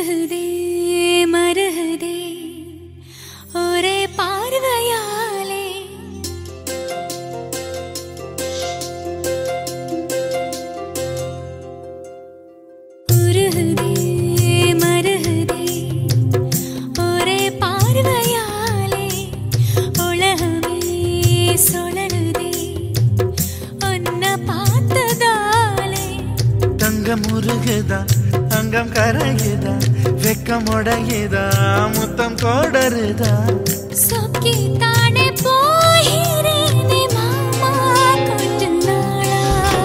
உருகுதே மருகுதே ஒரே பார்வையாலே உருகுதே மருகுதே ஒரே பார்வையாலே உலகமே சுழலுதே உன்னை பார்த்ததாலே தங்கம் உருகுதா அங்கம் கரையுதா வெக்கம் உடையுதா முத்தம் கோடருதா சொக்கி தானே போகிறேனே மாமா கொஞ்ச நாளா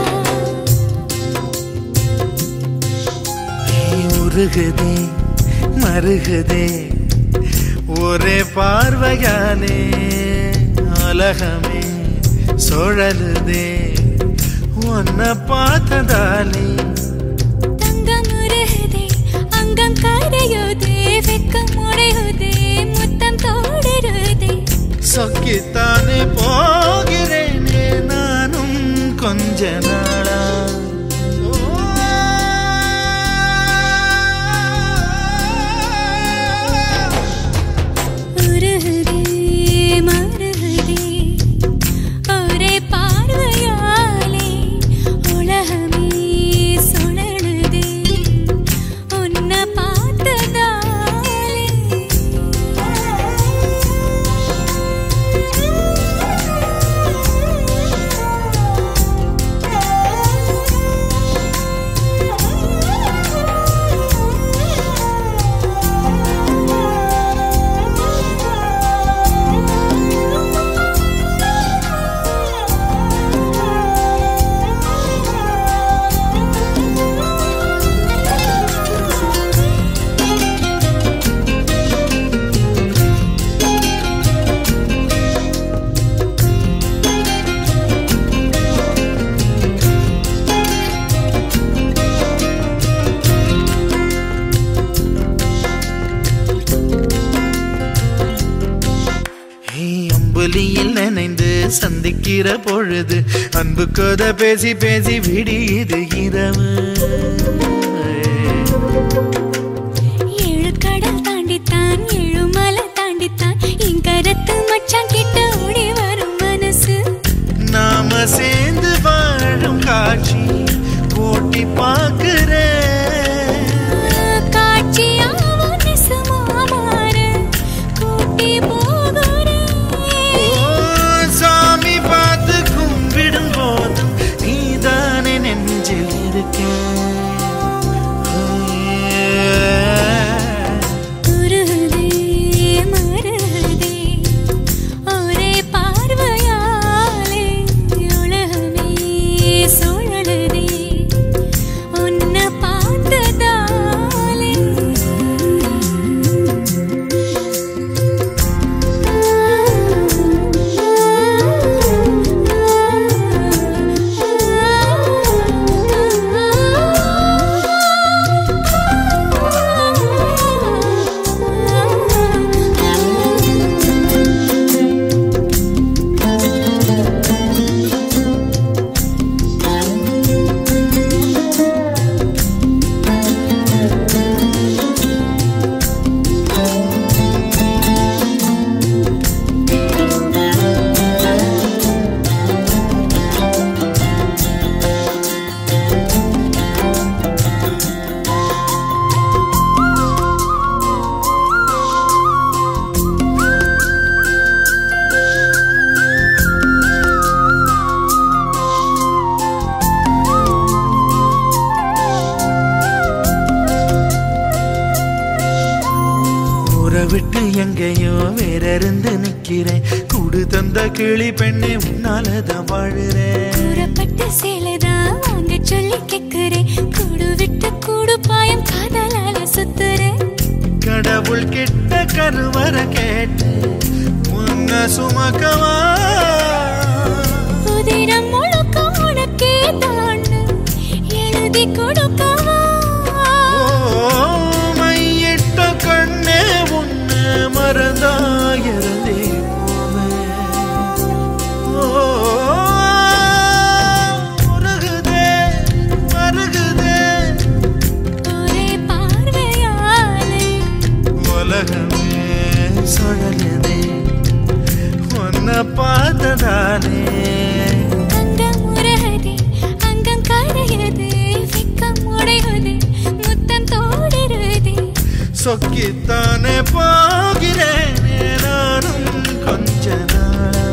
நீ உருகுதே மருகுதே ஒரே பார்வையாலே உலகமே சுழலுதே உன்னை பார்த்ததாலே தங்கம் உருகுதே அங்கம் கரையுதே வெக்கம் உடையுதே முத்தம் தோடுருதே சொக்கித்தானே போகிறேனே நானும் கொஞ்ச நாளா உருகுதே மருகுதே ஒரே பார்வையாலே உலகமே சுழலுதே உன்னை ஏய், அம்புலியில் நினைந்து சந்திக்கிற பொழுது அன்பு கதை பேசி பேசி விடியுது இரவு ஏழு கடல் தாண்டித்தான் ஏழு மலை தாண்டித்தான் என் கருத்து மச்சான் கிட்ட ஓடி வரும் மனசு நாம சேர்ந்து வாழும் காட்சி ஓட்டி பார்க்கிறேன் காட்சியாவும் நெசமா மாற கூட்டி போகிறேன் ஓ, சாமி பார்த்து கும்பிடும் போதும் நீதானே நெஞ்சில் இருக்கேன் உருகுதே மருகுதே ஒரே பார்வையாலே உலகமே சுழலுதே உன்னை பார்த்ததாலே ஊரை விட்டு எங்கேயோ வேற இருந்து நிக்கிறேன் கூடு தந்த கிளி பெண்ணே உன்னாலதான் வாழுறேன் கூறப்பட்ட சேலைதான் வாங்க சொல்லி கேக்குறேன் கூடு விட்டு கூடு பாயம் காதலால சுத்துறேன் கடவுள் கிட்ட கருவற கேட்டு உன்ன சுமக்கவா புதினம் முழுக்க உனக்கே தான் எழுதி கொடுக்கவா ஓ, மையிட்ட கண்ணே உன்னை மறந்தாயிருந்தே போவேன். ஓ, உருகுதே, மருகுதே. ஒரே பார்வையாலே சொக்கித்தானே போகிறேனே நானும் கொஞ்ச நாளா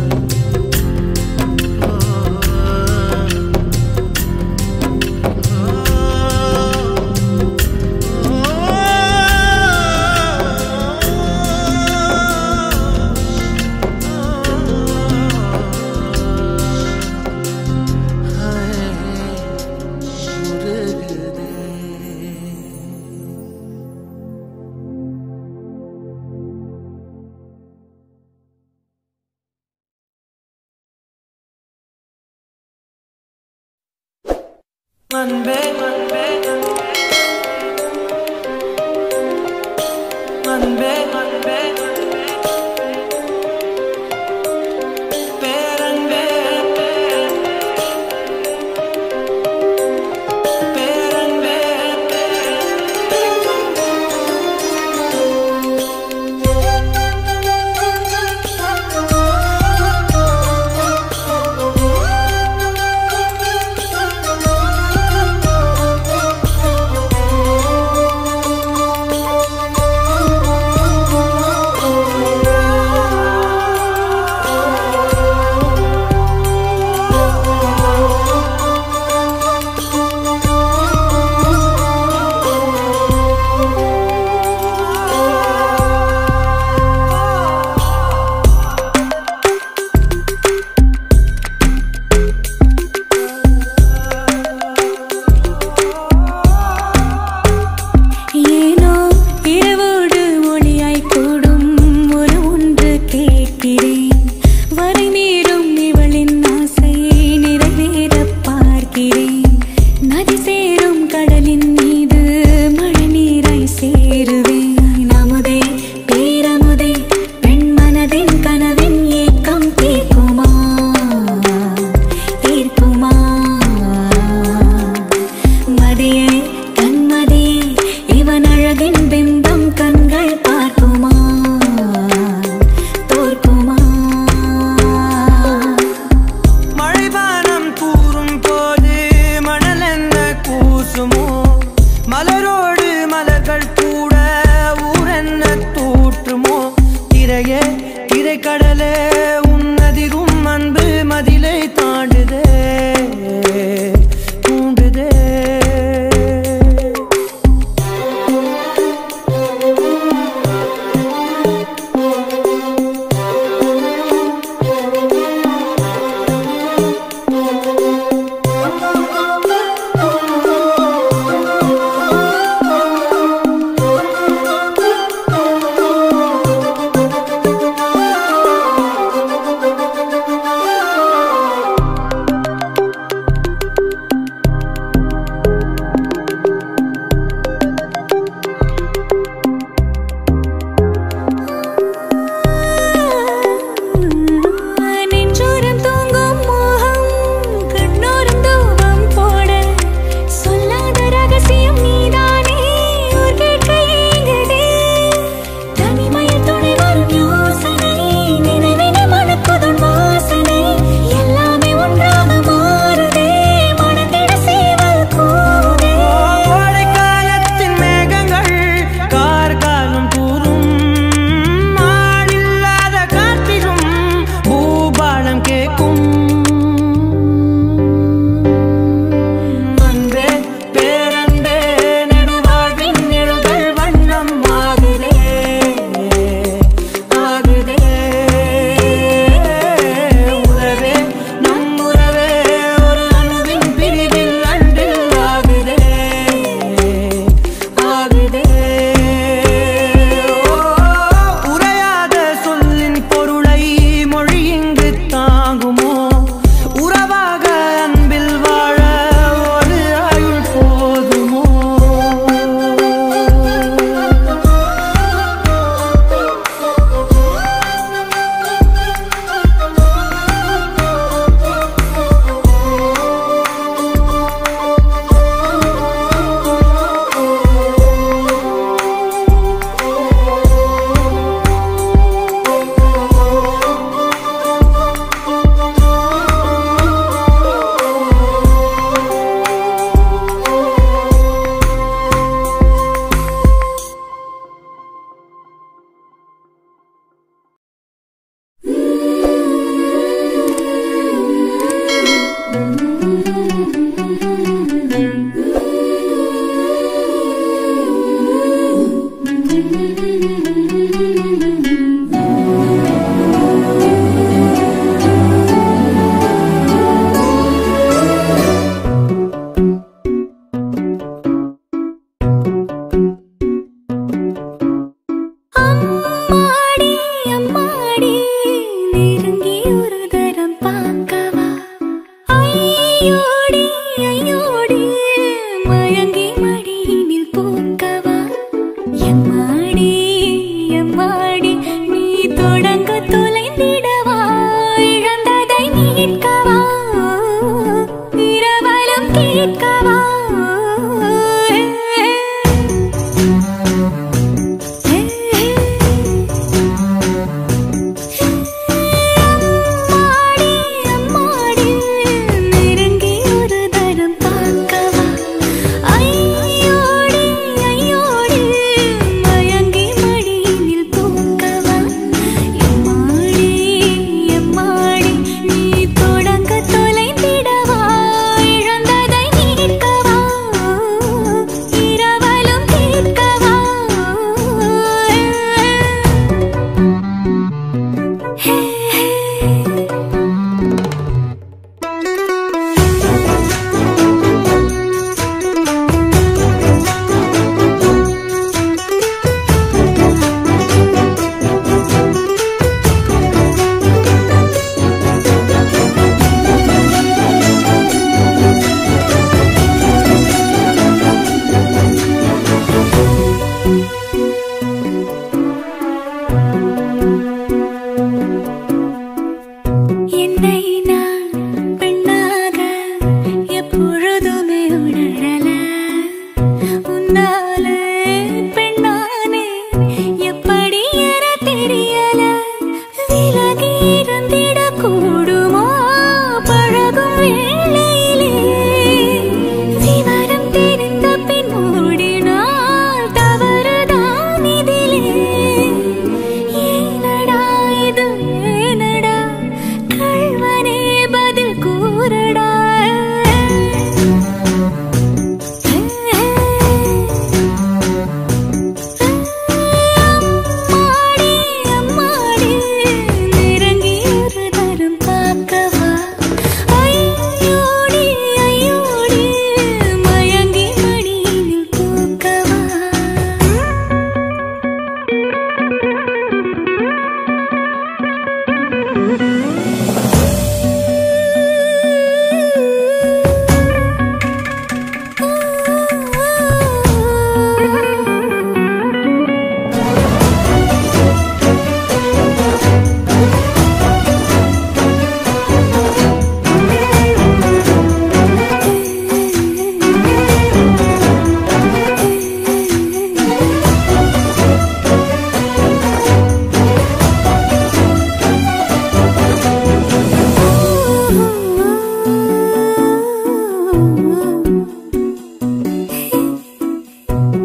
அன்பே அன்பே அன்பே அன்பே பேரன்பே பேரன்பே ஆ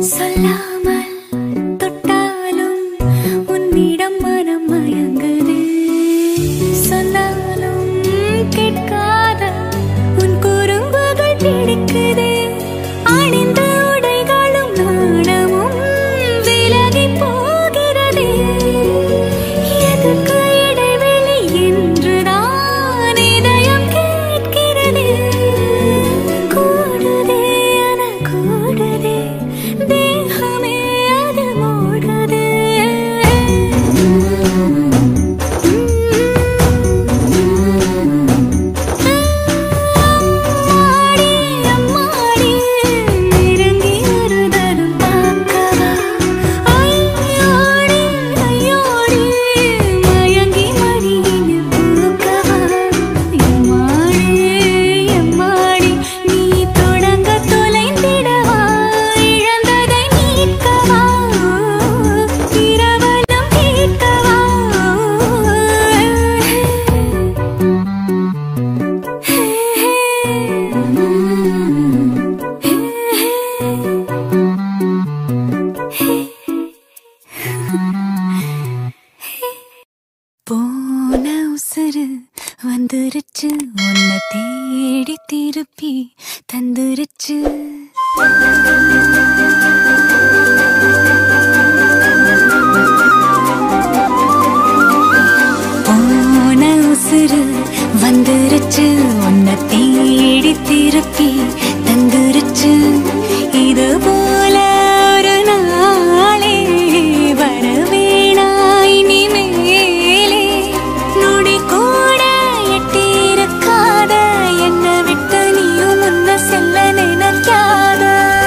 சொல்லாமல் தொட்டாலும் உன்னிடம் மனம் மயங்குது சொன்னாலும் கேட்காத உன் குறும்புகள் பிடிக்குது அணிந்த உடைகளும் நாணமும் விலகி போகிறது எதுக்கு இடைவெளி என்றுதான் இதயம் கேட்கிறது கூடுதே என கூடுதே தேகமே அது மூடுதே அம்மாடி அம்மாடி நெருங்கி ஒரு தரம் பார்க்கவா ஐயோடி ஐயோடி மயங்கி மடியில் பூக்கவா எம்மாடி எம்மாடி நீ தொடங்க தொலைந்திடவா இழந்ததை மீட்கவா இரவலம் கேட்கவா போன உசுறு வந்துருச்சு உன்னை தேடி திருப்பி தந்துருச்சு போன உசுறு வந்துருச்சு உன்னை தேடி திருப்பி தந்துருச்சு இது போல ஒரு நாளே வர வேணாய் இனிமேலே நொடி கூட எட்டியிருக்காத என்னை விட்டு நீயும் முன்ன செல்ல நினைக்காத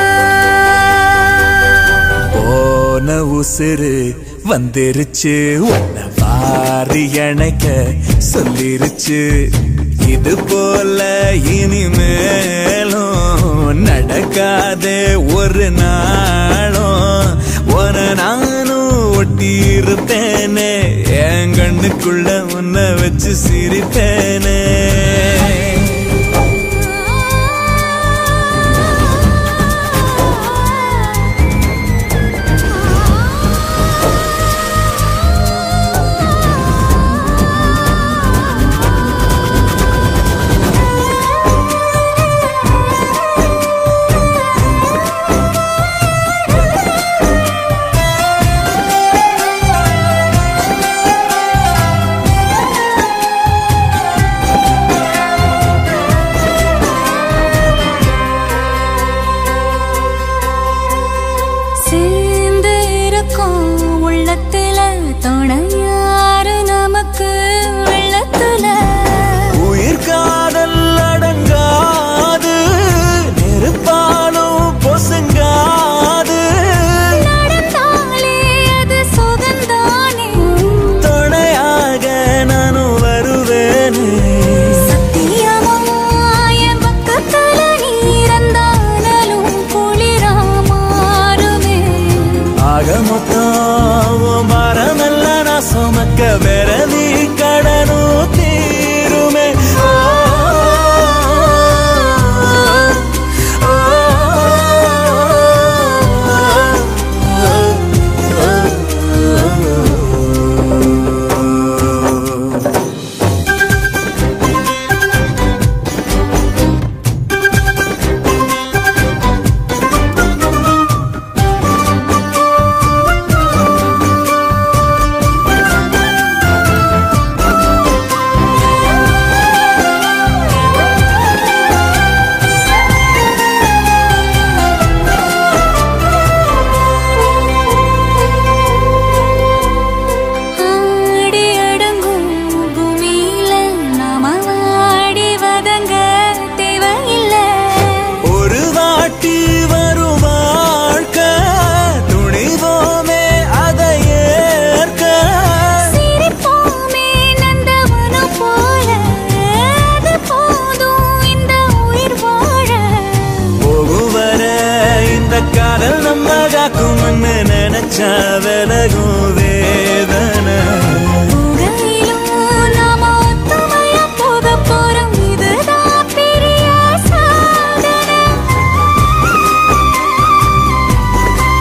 போன உசுறு வந்துருச்சு உன்னை வாரி அணைக்க சொல்லிருச்சு இது போல இனிமேலும் நடக்காதே ஒரு நாளும் ஒரு நானும் ஒட்டி இருப்பேனே என் கண்ணுக்குள்ள உன்னை வச்சு சிரிப்பேனே சேர்ந்து இருக்கும் உள்ளத்துல துணையாரு நமக்கு வெள்ளத்துல உயிர் காதல் அடங்காது நெருப்பாலும் பொசுங்காது நடந்தாலே அது சுகந்தானே துணையாக நானும் வருவேனே சத்தியமாய பக்கத்துல நீரந்தாலும் குளிரா மாறுமே ஆக மொத்தம் மரமெல்ல நான் சுமக்க வேற நீ கடனும் தீருமே ஓ, ஓ, ஓ, ஓ. ஆடி அடங்கும் பூமியில நாம வாடி வதங்க தேவையில்லை ஒரு வாட்டி வரும் வாழ்க்கை துணிவோமே அதை ஏற்க சிரிப்போமே நந்தவனம் போல அது போதும் இந்த உயிர் வாழ போகும் வர இந்த காதல் நம்ம காக்கும்னு நினைச்சா விலகும் வேதனை உலகிலும் நாம ஒத்துமையா போகப் போறோம் இதுதான் பெரிய சாதனை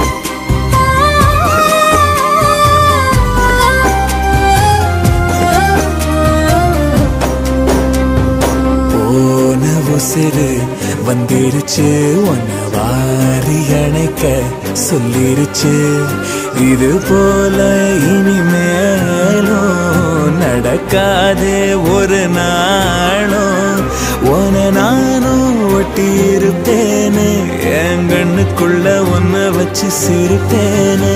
வந்துருச்சு உன்னை வாரி அணைக்க சொல்லிருச்சு இது போல இனிமேலும் நடக்காதே ஒரு நாளும் உன நானும் ஒட்டி இருப்பேனே என் கண்ணுக்குள்ள உன்னை வச்சு சிரிப்பேனே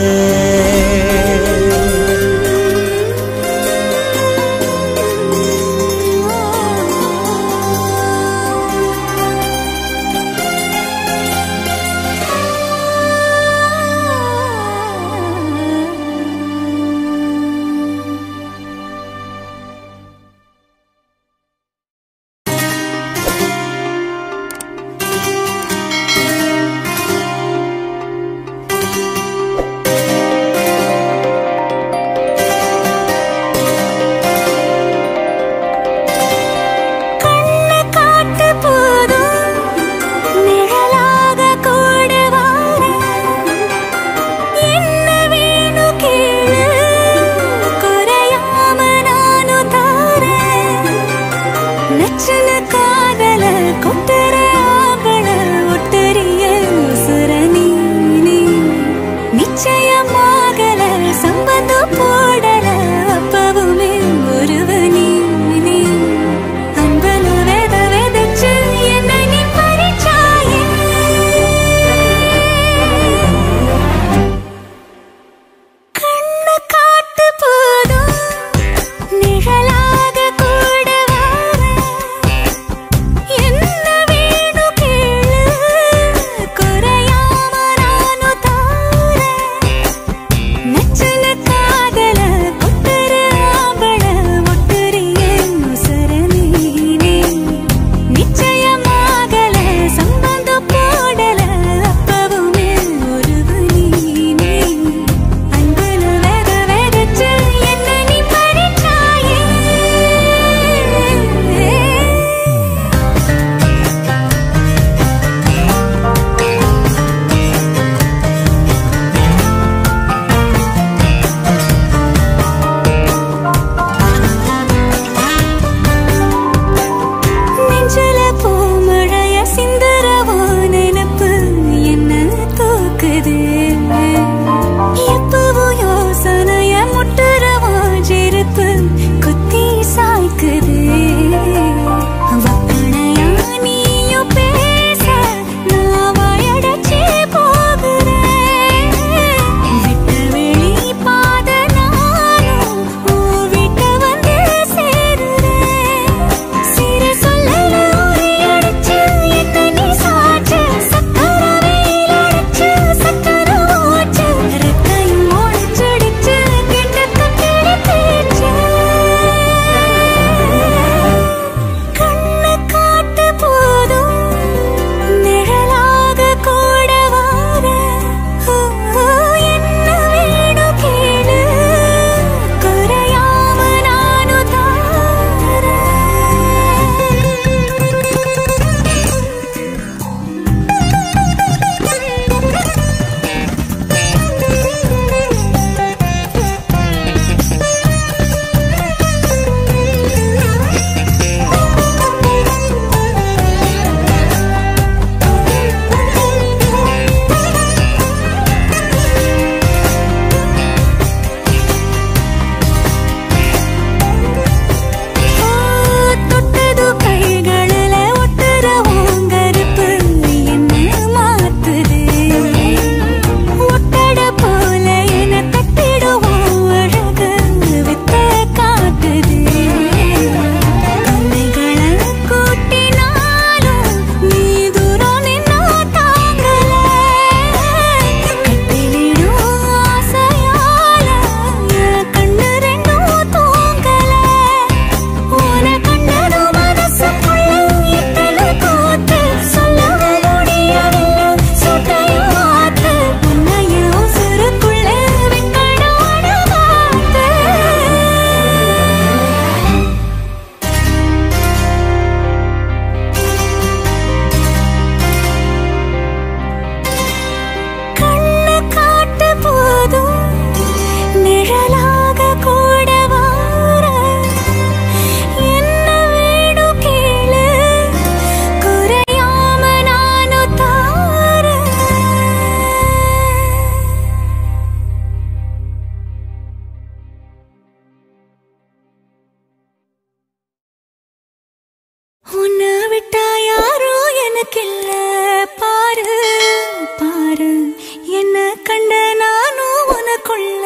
என்ன கண்ட நானும் உனக்குள்ள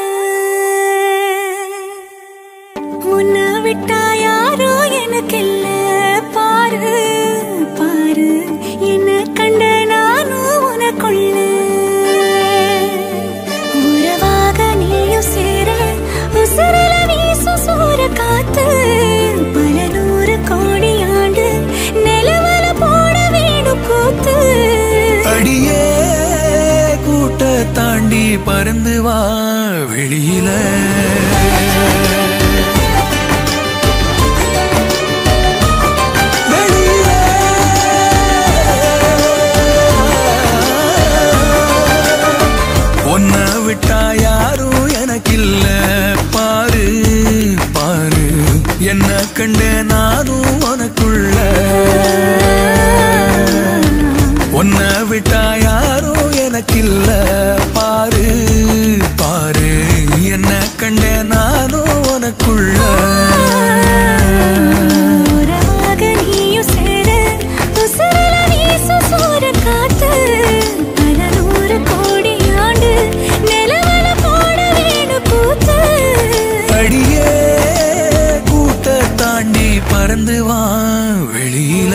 உன்னை விட்டா யாரோ எனக்கில்ல பாரு பாரு என்ன கண்ட நானும் உனக்குள்ள உறவாக நீயும் சேர உசுரல வீசும் சூற காத்து பல நூறு கோடி ஆண்டு நிலவல போட வேணும் கூத்து அடியே கூட்ட தாண்டி பறந்து வா வெளியில வெளியில. உன்னை விட்டா யாரும் எனக்கில்ல பாரு பாரு என்ன கண்ட நானும் உனக்குள்ள உன்னை விட்டா யாரும் எனக்கில்ல பாரு பாரு என்ன கண்ட நானும் உனக்குள்ள உறவாக நீயும் சேர உசுரல வீசும் சூற காத்து பல நூறு கோடி ஆண்டு நிலவல போட வேணும் கூத்து அடியே கூட்ட தாண்டி பறந்து வா வெளியில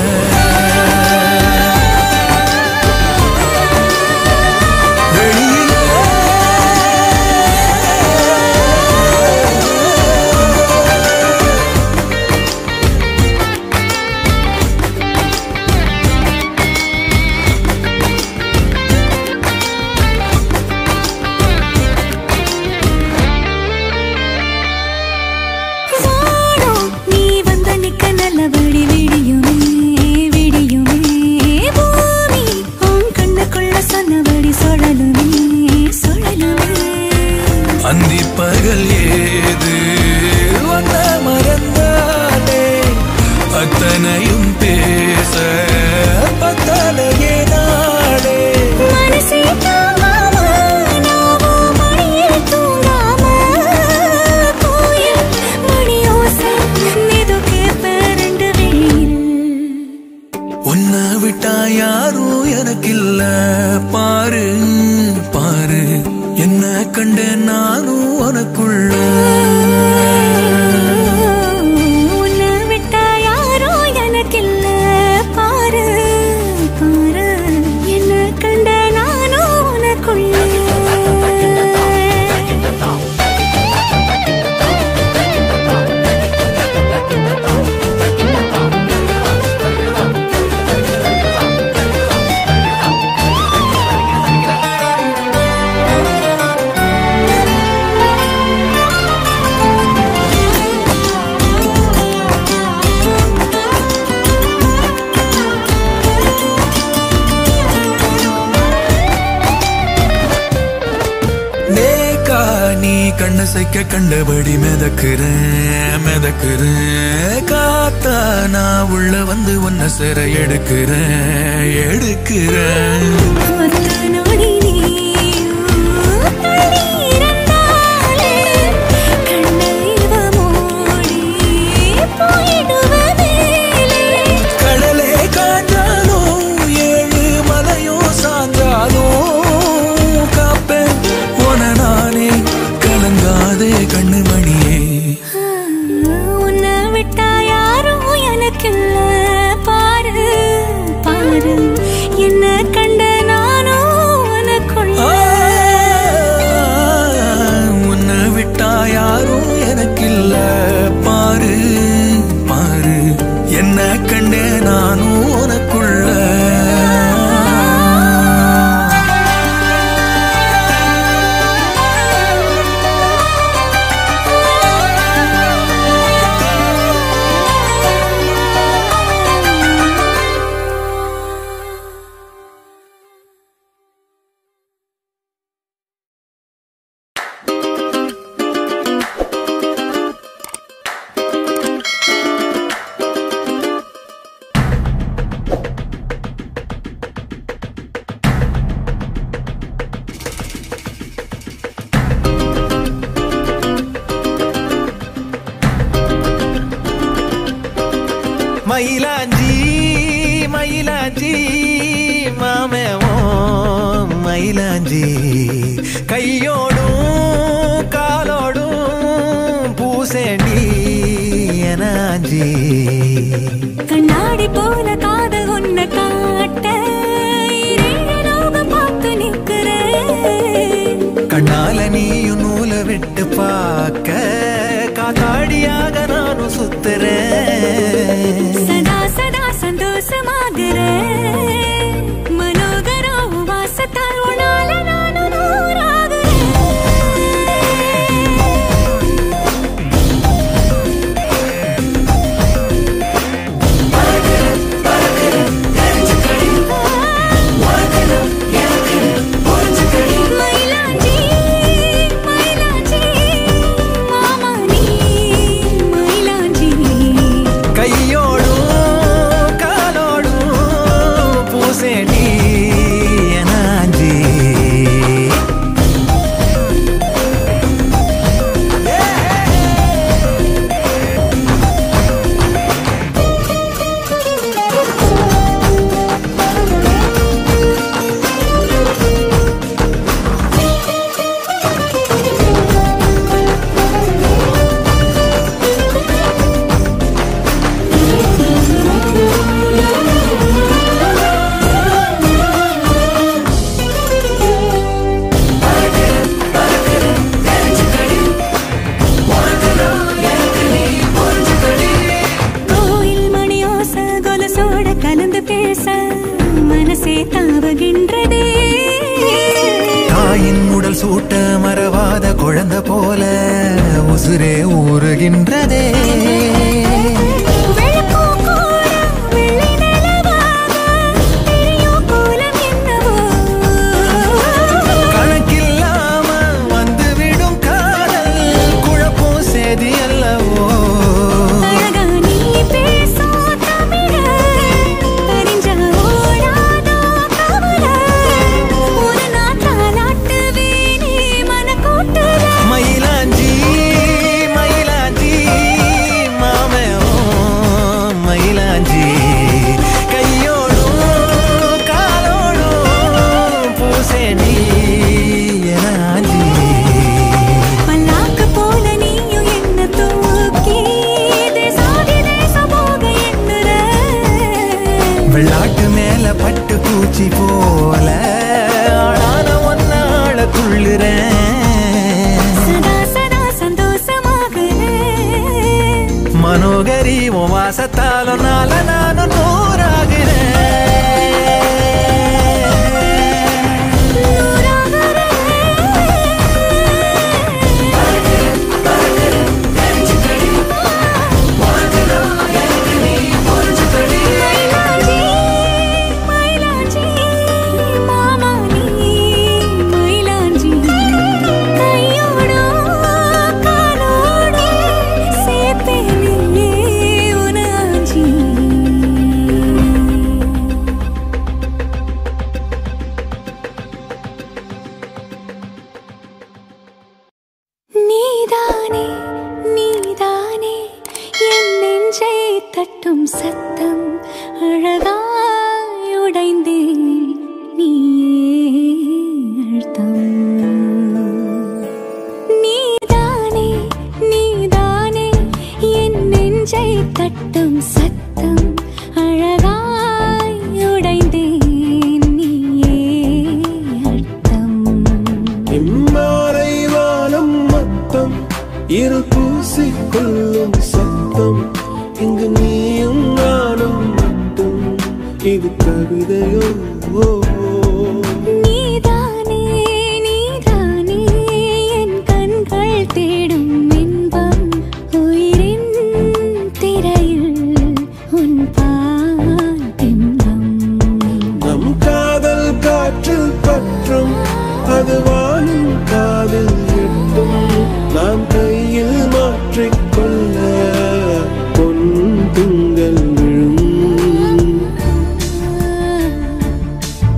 வானம் நீ வந்த நிக்க நல்லபடி விடியுமே விடியுமே பூமி உன் கண்ணுக்குள்ள சொன்னபடி சுழலுமே சுழலுமே அந்தி பகல் ஏது வந்த மறந்தாலே அத்தனையும் பேச பத்தலையே நாளே மனசே தாங்காம நாவும் மணியில் தூங்காம கோயில் மணியோசை நிது கேப்ப ரெண்டு வெயில் உன்னை விட்டா யாரும் எனக்கில்ல பாரு பாரு என்ன கண்ட நானும் உனக்குள்ள உன்னை விட்டா யாரோ எனக்கில்ல பாரு பாரு என்ன கண்ட நானும் உனக்குள்ள நேக்கா நீ கண்ண சைக்க கண்டபடி மிதக்குறேன் மிதக்குறேன் காத்தா நான் உள்ள வந்து உன்னை சிற எடுக்கிறேன் எடுக்கிறேன் ஒத்த நொடி நீயும் தள்ளி இருந்தாலே கண்ணை இவ மூடி போயிடுவதேலே கடலே காஞ்சாலும் ஏழு மலையும் சாஞ்சாலும் காப்பேன் உன நானே கலங்காதே கண்ணு மணியே உன்னை விட்டா யாரும் எனக்கில்ல பாரு பாரு என்ன கண்ட நானும் உனக்குள்ள உன்னை விட்டா யாரும் எனக்கில்ல பாரு பாரு என்ன கண்டே நானும் உனக்குள்ள மயிலாஞ்சி மயிலாஞ்சி மாமேவோ மயிலாஞ்சி மயிலாஞ்சி கையோடும் காலோடும் பூசேண்டி எனாஞ்சி கண்ணாடி போல காதல் உன்னை காட்ட இரண்டு லோகம் பார்த்து நிற்கிறேன் கண்ணால நீயும் நூலை விட்டு பார்க்க காத்தாடியாக நானும் சுத்துறேன் சதா சதா சந்தோஷமாகிறேன் மனோகரா உன் வாசத்தால் உன்னால நானும் நூறாகிறேன் மயிலாஞ்சி மயிலாஞ்சி மாமா நீ மயிலாஞ்சி கையோடும் காலோடும் பூசேண்டி எனாஞ்சி கோயில் மணியோச கொலசோட கலந்து பேச மனசே தாவுகின்றதே தாயின் உடல் சூட்ட மறவாத குழந்தை போல உசுரே ஊறுகின்றதே வெள்ளப்பூ கூட வெள்ளி நிலவாக தெரியும் கோலம் என்னவோ கணக்கில்லாம வந்துவிடும் காதல் குழப்பம் சேதி அல்லவோ அழகா நீ பேசும் தமிழ தெரிஞ்ச ஓடாதோ கவலை ஒரு நாள் தாலாட்டுவேனே மனக்கூட்டுல மயிலாஞ்சி மயிலாஞ்சி மாமே ஓ மயிலாஞ்சி கையோடும் காலோடும் பூசேடி எனாஞ்சி பல்லாக்கு போல நீயும் என்ன தூக்கி தேசாதி தேசம் போக எண்ணுற வெள்ளாட்டு மேல பட்டு பூச்சி போல ஆளான ஒன்னாள துள்ளுறேன் சதா சதா சந்தோஷமாகிறேன் மனோகரி உன் வாசத்தாலும் நால நானும் நூறாகிறேன் மயிலாஞ்சி மயிலாஞ்சி மாமா நீ மயிலாஞ்சி கையோடோ காலோடோ சேப்பேனே உனாஞ்சி நீதானே நீதானே என் நெஞ்சை தட்டும் சத்தம் அழகாய் உடைந்தேன் நீயே அழுத்தம் நீதானே நீதானே என் நெஞ்சை தட்டும் சத்தம் அழகாய் உடைந்தேன் நீயே அழுத்தம் இம்மாறை வானம் மொத்தம் இரு பூசிக்கொள்ளும் சத்தம் இங்கு நீயும் நானும் மட்டும் இது கவிதையோ ஓ, ஓ. நீதானே நீதானே என் கண்கள் தேடும் இன்பம் உயிரின் திரையில் உன் பால் பிம்பம் நம் காதல் காற்றில் பற்றும் அது வாழும் காதில் எட்டும் நாம் கையில் மாற்றிக்கொள்ள பொன் துங்கள் விழும்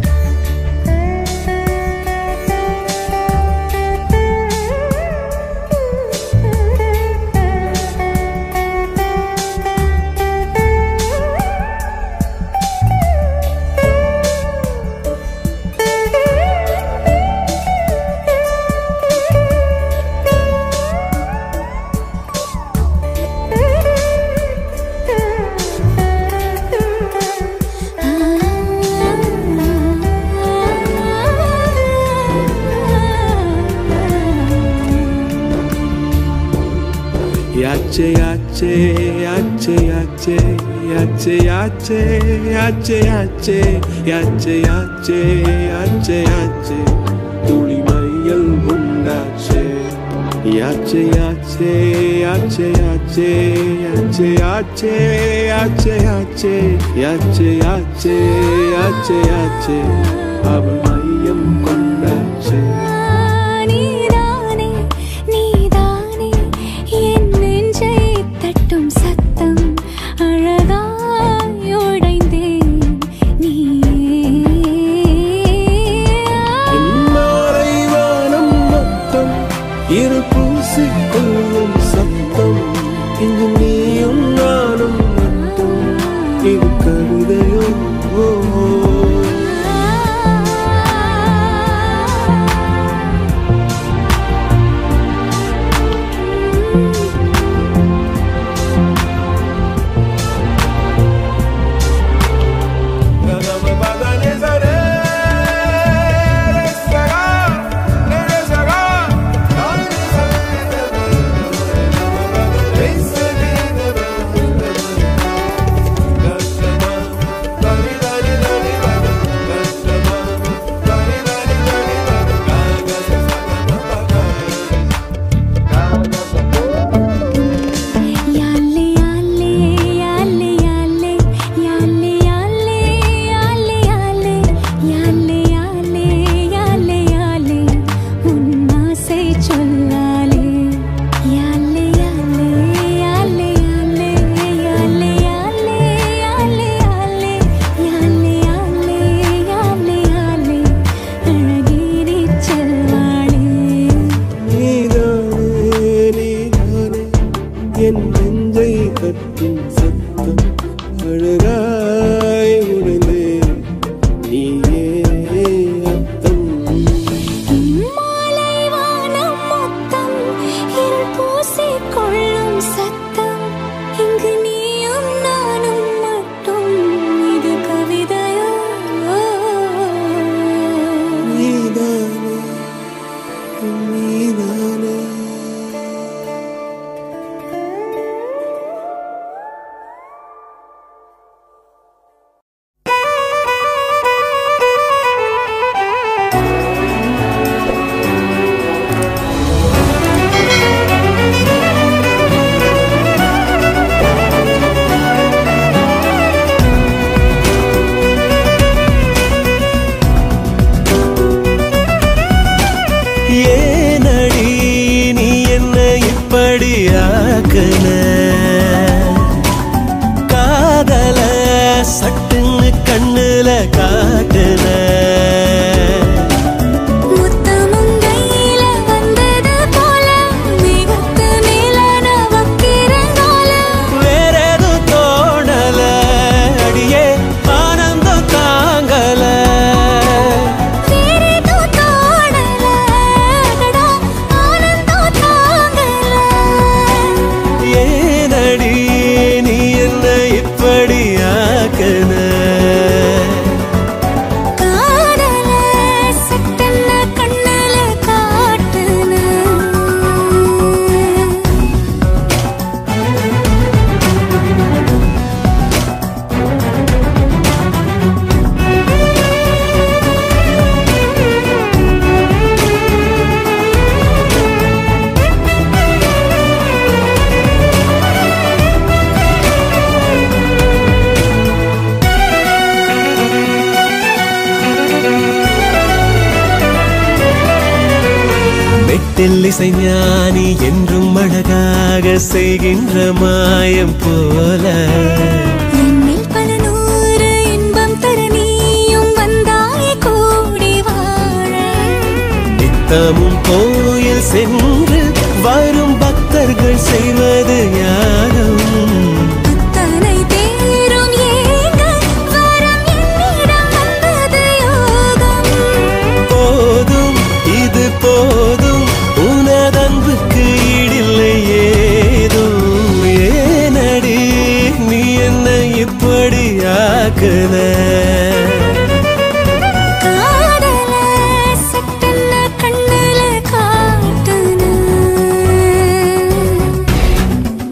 யாச்சே யாச்சே யாச்சே யாச்சே யாச்சே யாச்சே யாச்சே யாச்சே யாச்சே யாச்சே யாச்சே யாச்சே துளி மையல் உண்டாச்சே யாச்சே யாச்சே யாச்சே யாச்சே யாச்சே யாச்சே யாச்சே யாச்சே யாச்சே யாச்சே யாச்சே யாச்சே அவள் மையம் கொண்டாச்சே நீதானே நீதானே என் நெஞ்சை தட்டும் சத்தம் அழகாய் உடைந்தேன் நீயே மாலை வானம் மொத்தம் இரு பூசிக்கொள்ளும் சத்தம் இங்கு நீயும் நானும் மட்டும் இது கவிதையோ ஓ, ஓ. யாலே யாலே யாலே யாலே யாலே யாலே யாலே யாலே யாலே யாலே யாலே யாலே உன் ஆசை சொல்லாலே யாலே யாலே யாலே யாலே யாலே யாலே யாலே யாலே யாலே யாலே யாலே யாலே அழகிரி செல்வாளே நீதானே நீதானே என் நெஞ்சை கட்டும் சத்தம் அழகாய் உடனே நீயே அர்த்தம் மாலை வானம் மொத்தம் இருள் பூசிக்கொள்ளும் சத்தம் இங்கு நீயும் நானும் மட்டும் இது கவிதையோ நீதானே நீதானே ஏனடி நீ என்ன இப்படி ஆக்குன காதல சட்டுன்னு கண்ணுல காட்டுன முத்தமும் கையில வந்தது போல மிகுத்து மேலான வக்கிரங்கால வேற எதுவும் தோணல அடியே ஆனந்தம் தாங்கல வேறேதோ தோணல அடடா ஆனந்தம் தாங்கல ஏனடி நீ என்ன இப்படி ஆக்குன காதல சட்டென்ன கண்ணுல காட்டுன மெட்டில் இசைஞானி என்றும் அழகாக செய்கின்ற மாயம் போல என்னில் பல நூறு இன்பம் தர நீயும் வந்தாய் கூடி வாழ நித்தமும் கோயில் சென்று வரும் பக்தர்கள் செய்வது யாரும் அத்தனை தேரும் ஏங்க வரம் என்னிடம் வந்தது யோகம் போதும் இது போதும் உனதன்புக்கு ஈடில்லை ஏதும் ஏனடி நீ என்ன இப்படி ஆக்குன காதல சட்டென்ன கண்ணுல காட்டுன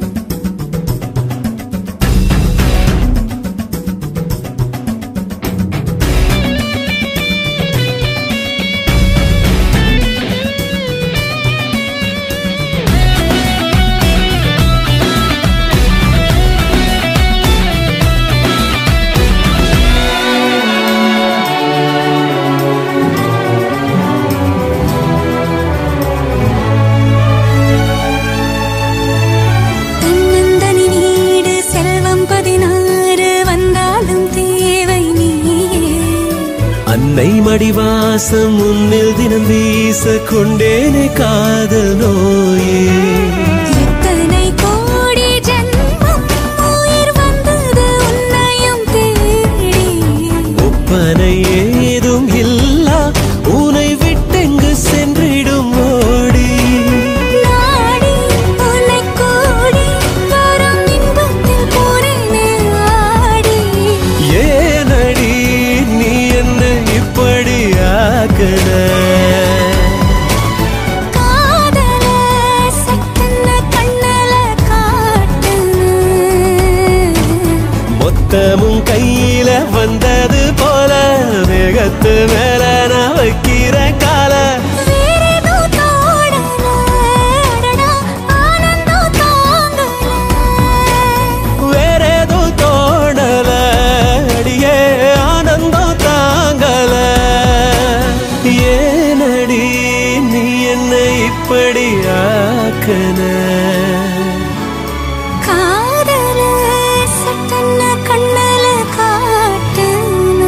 மடிவாசம் முன்னில் தினம் வீச கொண்டேனே காதல் நோயே எத்தனை கோடி ஜென்மம் உயிர் வந்தது உன்னையும் தேடி ஒப்பனை ஏதும் இல்லா உனை விட்டெங்கு சென்றிடும் ஓடி நாடி உன்னை கூடி வரும் இன்பத்தில் போறேனே ஆடி ஏனடி நீ என்ன இப்படி ஆக்கன காதல சட்டன கண்ணல காட்டுன மொத்தமும் கையில வந்தது போல வேகத்து மேல நான் வைக்கிற கால வேறேதோ தோடல அடடா ஆனந்தம் தாங்கல வேறேதோ தோணல அடியே ஆனந்தம் தாங்கல ஏனடி நீ என்னை இப்படி ஆக்கன காதல சட்டன கண்ணல காட்டுன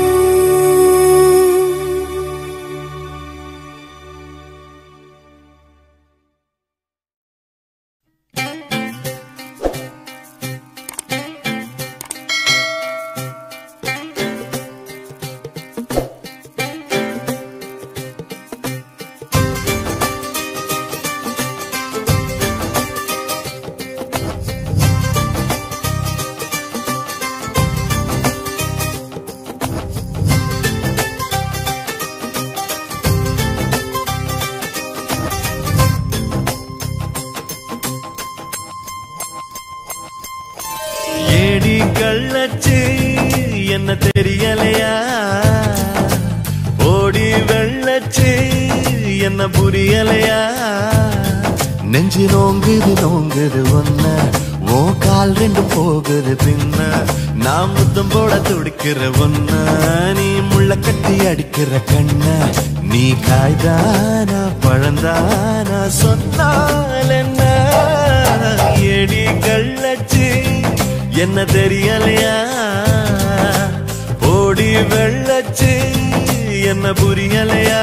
ஏடி கள்ளச்சு என்ன தெரியலையா ஓடி வெள்ளச்சு என்ன புரியலையா நெஞ்சு நோங்குது நோங்குது ஒன்ன ஓ கால் ரெண்டு போகுது பின்ன நான் முத்தம் போட துடிக்கிற ஒன்ன நீ முள்ள கட்டி அடிக்கிற கண்ண நீ காய்தானா பழந்தானா சொன்னால் என்ன எடி கள்ளச்சு என்ன தெரியலையா ஓடி வெள்ளச்சு என்ன புரியலையா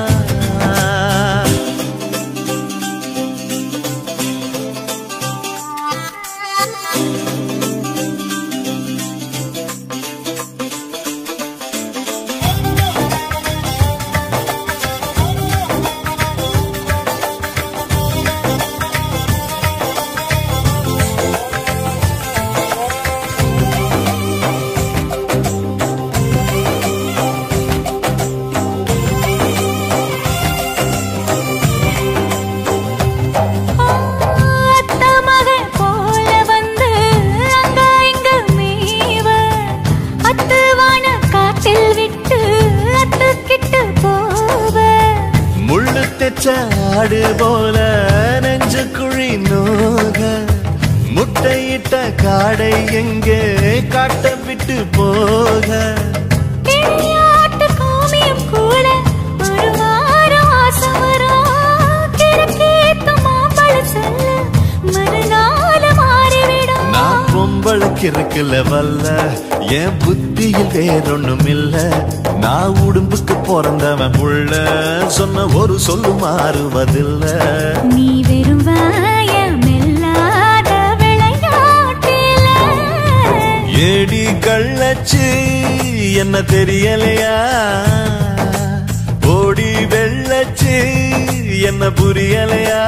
அத்த மகள் போல வந்து அங்க இங்க மேவ அத்துவான காட்டில் விட்டு அத்துக்கிட்டு போவ முள்ளு தெச்ச ஆடு போல நெஞ்சு குழி நோக முட்டையிட்ட காடை எங்கே காட்ட விட்டு போக கிளியாட்டு காமியம் கூட ஒரு வாரம் ஆசை வரும் கிறுக்கீத்து மாம்பழ சொல்ல மறுநாள் மாறிவிடும் நான் பொம்பளைக்கு இருக்குல்ல வல்ல என் புத்தியில் வேறொன்னும் இல்ல நான் உடும்புக்கு பிறந்தவன் புள்ள சொன்ன ஒரு சொல்லு மாறுவதில்ல நீ வெறும் வாயமில்லாத விளையாட்டில ஏடி கள்ளச்சு என்ன தெரியலையா ஓடி வெள்ளச்சு என்ன புரியலையா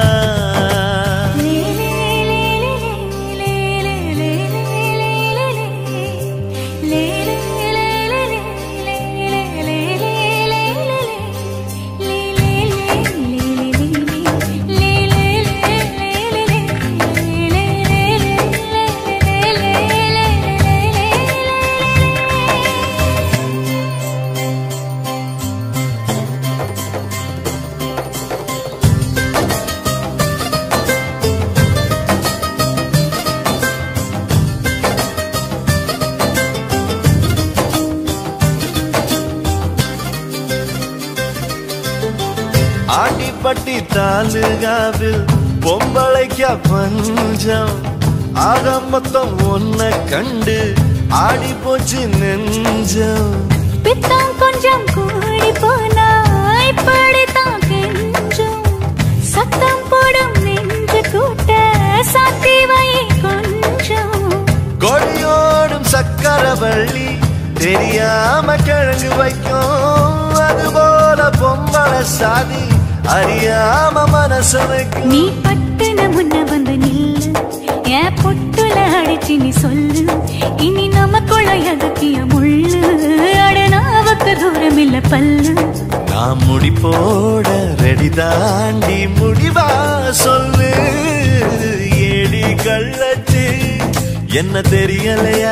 ஆண்டிப்பட்டி தாலுகாவில் பொம்பளைக்கா பஞ்சம் ஆக மொத்தம் ஒன்ன கண்டு ஆடி போச்சு நெஞ்சம் பித்தம் கொஞ்சம் கூடி போனா இப்படித்தான் கெஞ்சும் சத்தம் போடும் நெஞ்சு கூட்ட சாத்தி வை கொஞ்சம் கொடியோடும் சக்கரவள்ளி தெரியாம கிழங்கு வைக்கும் அதுபோல பொம்பளை சாதி அறியாம மனச வைக்கும் நீ பட்டுன முன்ன வந்து நில்லு என் பொட்டுல அடிச்சு நீ சொல்லு இனி நமக்குள்ள எதுக்கிய முள்ளு அடனாவுக்கு தூரம் இல்ல பல்லு நான் முடி போட ரெடி தாண்டி முடிவா சொல்லு ஏடி கள்ளச்சு என்ன தெரியலையா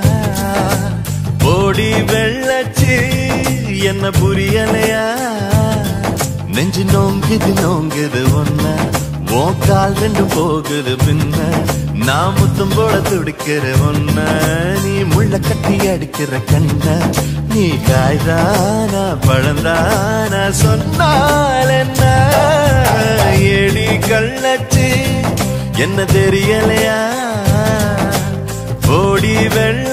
ஓடி வெள்ளச்சு என்ன புரியலையா நெஞ்சு நோங்குது நோங்குது ஒன்ன உன் கால் ரெண்டும் போகுது பின்ன நான் முத்தம் போட துடிக்கிற ஒன்ன நீ முள்ள கட்டி அடிக்கிற கண்ண நீ காய்தானா பழந்தானா சொன்னால் என்ன ஏடி கள்ளச்சு என்ன தெரியலையா ஓடி வெள்ள